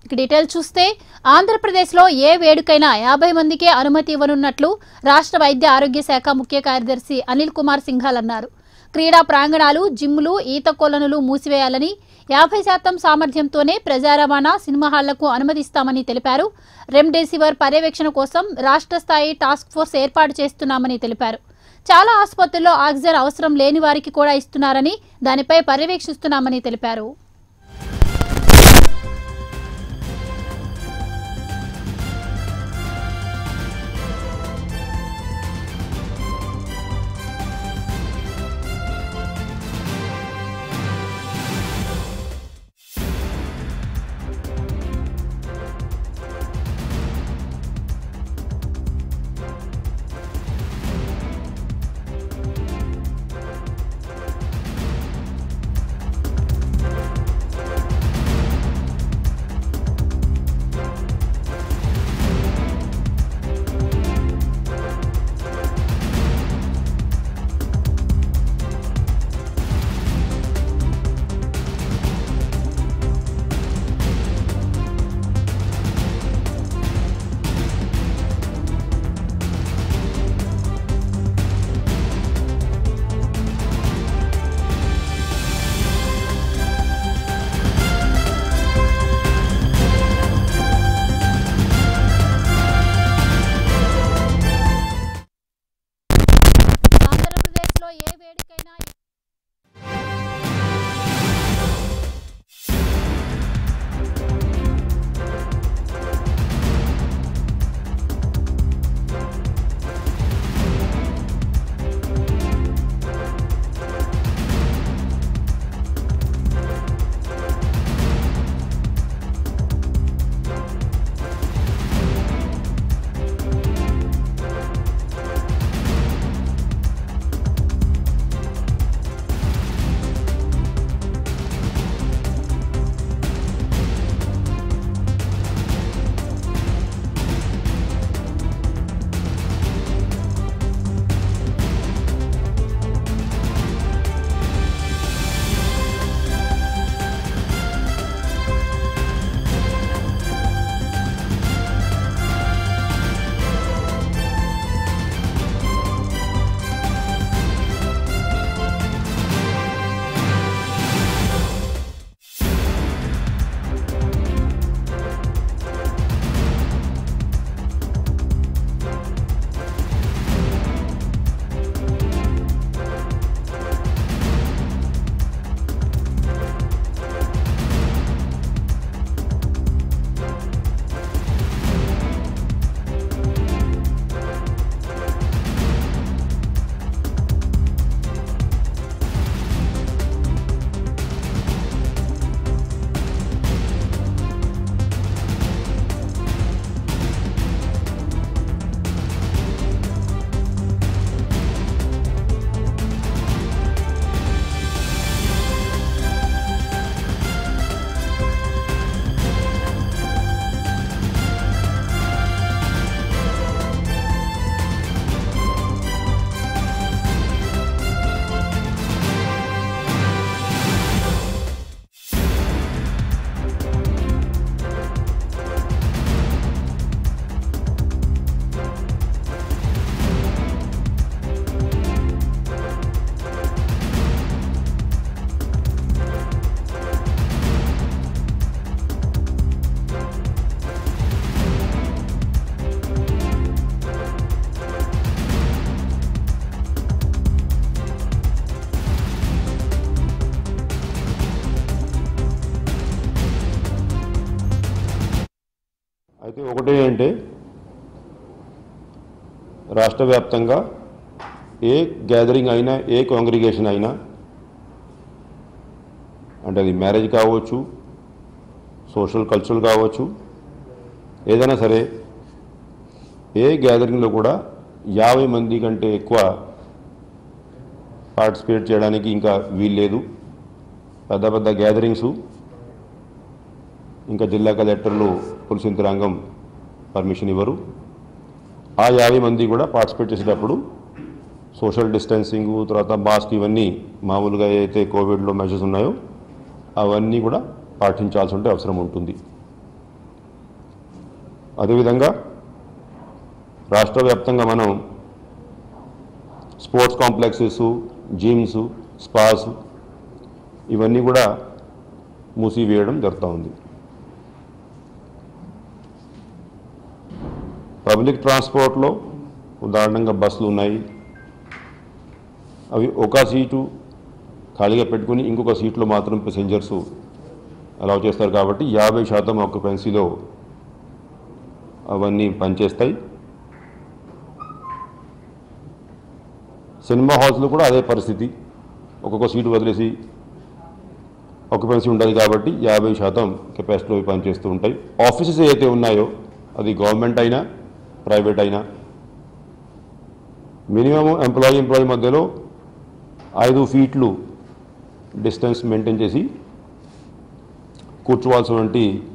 ఇక డీటెయిల్ చూస్తే ఆంధ్రప్రదేశ్లో ఏ వేడుకైనా యాభై మందికే అనుమతి ఇవ్వనున్నట్లు రాష్ట్ర వైద్య ఆరోగ్య శాఖ ముఖ్య కార్యదర్శి అనిల్ కుమార్ సింఘాల్ అన్నారు క్రీడా ప్రాంగణాలు జిమ్లు ఈత కొలనులు మూసివేయాలని యాభై శాతం సామర్థ్యంతోనే ప్రజా రవాణా సినిమా హాళ్లకు అనుమతిస్తామని తెలిపారు రెమ్డెసివిర్ పర్యవేక్షణ కోసం రాష్ట్ర స్థాయి టాస్క్ ఫోర్స్ ఏర్పాటు చేస్తున్నామని తెలిపారు చాలా ఆసుపత్రుల్లో ఆక్సిజన్ అవసరం లేని వారికి కూడా ఇస్తున్నారని దానిపై పర్యవేక్షిస్తున్నామని తెలిపారు ఆంధ్రప్రదేశ్లో ఏ వేడుకైనా అయితే ఒకటే అంటే రాష్ట్ర వ్యాప్తంగా ఏ గ్యాదరింగ్ అయినా ఏ కాంగ్రిగేషన్ అయినా అంటే అది మ్యారేజ్ కావచ్చు సోషల్ కల్చరల్ కావచ్చు ఏదైనా సరే ఏ గ్యాదరింగ్లో కూడా యాభై మంది కంటే ఎక్కువ పార్టిసిపేట్ చేయడానికి ఇంకా వీల్లేదు పెద్ద పెద్ద గ్యాదరింగ్స్ ఇంకా జిల్లా కలెక్టర్లు పోలీసు యంత్రాంగం పర్మిషన్ ఇవ్వరు ఆ యాభై మంది కూడా పార్టిసిపేట్ చేసేటప్పుడు సోషల్ డిస్టెన్సింగ్ తర్వాత మాస్క్ ఇవన్నీ మామూలుగా ఏదైతే కోవిడ్లో మెజర్స్ ఉన్నాయో అవన్నీ కూడా పాటించాల్సి ఉంటే అవసరం ఉంటుంది అదేవిధంగా రాష్ట్ర వ్యాప్తంగా మనం స్పోర్ట్స్ కాంప్లెక్సెస్ జిమ్స్ స్పాస్ ఇవన్నీ కూడా మూసివేయడం జరుగుతూ ఉంది పబ్లిక్ ట్రాన్స్పోర్ట్లో ఉదాహరణంగా బస్సులు ఉన్నాయి అవి ఒక సీటు ఖాళీగా పెట్టుకుని ఇంకొక సీట్లో మాత్రం ప్యాసింజర్స్ అలౌ చేస్తారు కాబట్టి యాభై శాతం ఆక్యుపెన్సీలో అవన్నీ పనిచేస్తాయి సినిమా హాల్స్లో కూడా అదే పరిస్థితి ఒక్కొక్క సీటు వదిలేసి ఆక్యుపెన్సీ ఉంటుంది కాబట్టి యాభై శాతం కెపాసిటీలో అవి పనిచేస్తూ ఉంటాయి ఆఫీసెస్ ఏవైతే ఉన్నాయో అది గవర్నమెంట్ అయినా ప్రైవేట్ అయినా మినిమం ఎంప్లాయీ ఎంప్లాయీ మధ్యలో ఐదు ఫీట్లు డిస్టెన్స్ మెయింటైన్ చేసి కూర్చోవాల్సినటువంటి